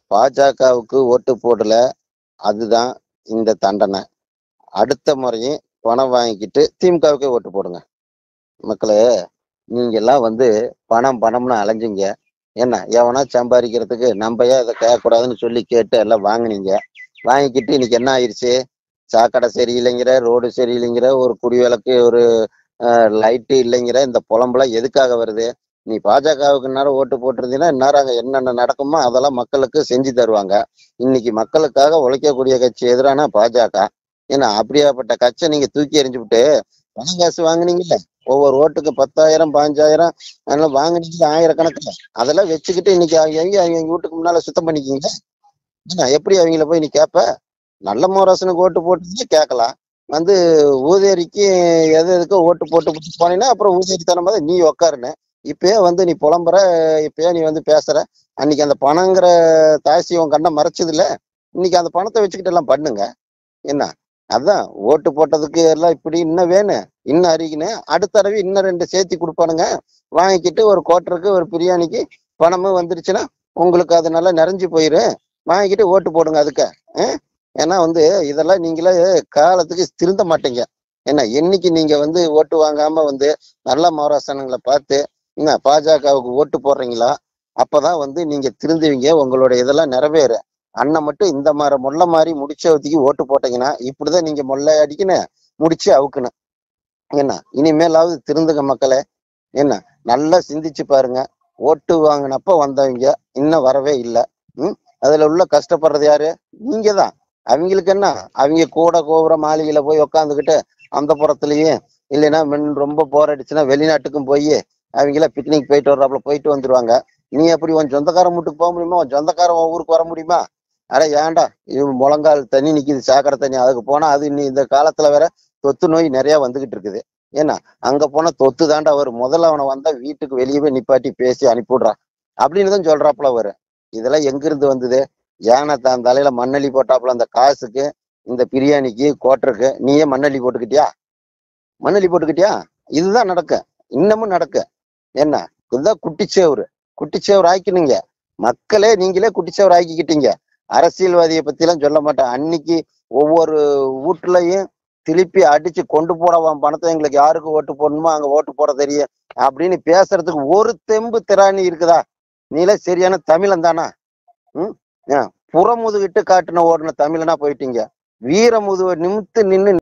பாஜகவுக்கு ஓட்டு போடல அதுதான் இந்த தண்டனை அடுத்த முறையும் பணம் வாங்கிக்கிட்டு திமுகவுக்கே ஓட்டு போடுங்க மக்களே நீங்க எல்லாம் வந்து பணம் பணம்னு அலைஞ்சீங்க என்ன எவனா சம்பாதிக்கிறதுக்கு நம்ம ஏன் இதை கேட்கக்கூடாதுன்னு சொல்லி கேட்டு எல்லாம் வாங்குனீங்க வாங்கிக்கிட்டு இன்னைக்கு என்ன ஆயிடுச்சு சாக்கடை சரியில்லைங்கிற ரோடு சரியில்லைங்கிற ஒரு குடிவிளக்கு ஒரு லைட்டு இல்லைங்கிற இந்த புலம்புலாம் எதுக்காக வருது நீ பாஜகவுக்கு நேரம் ஓட்டு போட்டிருந்தீங்கன்னா இந்நேரம் அங்க என்னென்ன நடக்குமோ அதெல்லாம் மக்களுக்கு செஞ்சு தருவாங்க இன்னைக்கு மக்களுக்காக உழைக்கக்கூடிய கட்சி எதிரான பாஜக ஏன்னா அப்படியாப்பட்ட கட்சியை நீங்க தூக்கி எறிஞ்சுவிட்டு பணம் காசு வாங்குனீங்கல்ல ஒவ்வொரு ஓட்டுக்கு பத்தாயிரம் பாஞ்சாயிரம் அதெல்லாம் வாங்குனீங்க ஆயிரக்கணக்கில் அதெல்லாம் வச்சுக்கிட்டு இன்னைக்கு அவங்க எங்க அவங்க வீட்டுக்கு முன்னால சுத்தம் பண்ணிக்கிங்க ஏன்னா எப்படி அவங்கள போய் நீ கேட்ப நல்ல மோரசனுக்கு ஓட்டு போட்டு கேட்கலாம் வந்து ஊதேரிக்கு எது எதுக்கோ ஓட்டு போட்டு போட்டு போனீங்கன்னா அப்புறம் ஊதேரி தரம் போது நீ உக்காருன்னு இப்பயே வந்து நீ புலம்புற இப்பயே நீ வந்து பேசுற அன்னைக்கு அந்த பணங்கிற தாசி உன் கண்ணை மறைச்சது இல்ல இன்னைக்கு அந்த பணத்தை வச்சுக்கிட்டு எல்லாம் பண்ணுங்க என்ன அதான் ஓட்டு போட்டதுக்கு எல்லாம் இப்படி இன்னும் வேணும் இன்னும் அறிக்கணும் அடுத்த தடவை இன்னும் ரெண்டு சேர்த்தி கொடுப்பானுங்க வாங்கிக்கிட்டு ஒரு கோட்டருக்கு ஒரு பிரியாணிக்கு பணமும் வந்துருச்சுன்னா உங்களுக்கு அது நல்லா நிறைஞ்சு போயிரு வாங்கிக்கிட்டு ஓட்டு போடுங்க அதுக்கு ஆ? ஏன்னா வந்து இதெல்லாம் நீங்களே காலத்துக்கு திருந்த மாட்டீங்க என்ன என்னைக்கு நீங்க வந்து ஓட்டு வாங்காம வந்து நல்ல மகாராஷ்டிரங்களை பார்த்து என்ன பாஜகவுக்கு ஓட்டு போடுறீங்களா அப்பதான் வந்து நீங்க திருந்துவீங்க உங்களோட இதெல்லாம் நிறைவேறு அண்ணன் மட்டும் இந்த மாதிரி முல்லை மாதிரி முடிச்சவத்திக்கு ஓட்டு போட்டீங்கன்னா இப்படிதான் நீங்க முல்லை அடிக்கணும் முடிச்சு அவுக்கணும் என்ன இனிமேலாவது திருந்துங்க மக்களே என்ன நல்லா சிந்திச்சு பாருங்க ஓட்டு வாங்கினப்ப வந்தவங்க இன்னும் வரவே இல்லை ம் அதுல உள்ள கஷ்டப்படுறது யாரு நீங்க தான் அவங்களுக்கு என்ன அவங்க கூட கோபுர மாளிகையில போய் உக்காந்துக்கிட்டு அந்த புறத்துலயே இல்லைன்னா மின் ரொம்ப போர் அடிச்சுன்னா வெளிநாட்டுக்கும் போய் அவங்கள பிக்னிக் போயிட்டு வர்றாப்புல போயிட்டு வந்துருவாங்க நீ எப்படி உன் சொந்தக்காரன் வீட்டுக்கு போக முடியுமா உன் சொந்தக்காரன் உன் ஊருக்கு வர முடியுமா அட ஏன்டா இவன் முழங்கால் தண்ணி நிக்குது சாக்கடை தண்ணி அதுக்கு போனா அது இன்னி இந்த காலத்துல வேற தொத்து நோய் நிறைய வந்துகிட்டு இருக்குது ஏன்னா அங்க போனா தொத்து தாண்டா வரும் முதல்ல அவனை வந்தா வீட்டுக்கு வெளியே போய் நிப்பாட்டி பேசி அனுப்பிவிடுறான் அப்படின்னு தான் சொல்றாப்புல வரு இதெல்லாம் எங்கிருந்து வந்தது ஏன்னா தான் தலையில மண்ணள்ளி போட்டாப்புல அந்த காசுக்கு இந்த பிரியாணிக்கு கோட்டருக்கு நீயே மண்ணள்ளி போட்டுக்கிட்டியா மண்ணள்ளி போட்டுக்கிட்டியா இதுதான் நடக்கும் இன்னமும் நடக்கு என்ன இதுதான் குட்டிச்சேவரு குட்டிச்சேவர் ஆக்கினுங்க மக்களே நீங்களே குட்டிச்சேவர் ஆக்கிக்கிட்டீங்க அரசியல்வாதியை பத்தி எல்லாம் சொல்ல மாட்டேன் அன்னைக்கு ஒவ்வொரு வீட்டுலயும் திருப்பி அடிச்சு கொண்டு போடவான் பணத்தை எங்களுக்கு யாருக்கு ஓட்டு போடணுமோ அங்க ஓட்டு போட தெரியும் அப்படின்னு பேசுறதுக்கு ஒரு தெம்பு திராணி இருக்குதா நீல சரியான தமிழன் தானா ம் புறமுதுகிட்டு காட்டுன ஓடுன தமிழனா போயிட்டீங்க வீரமுதுவை நிமித்து நின்னு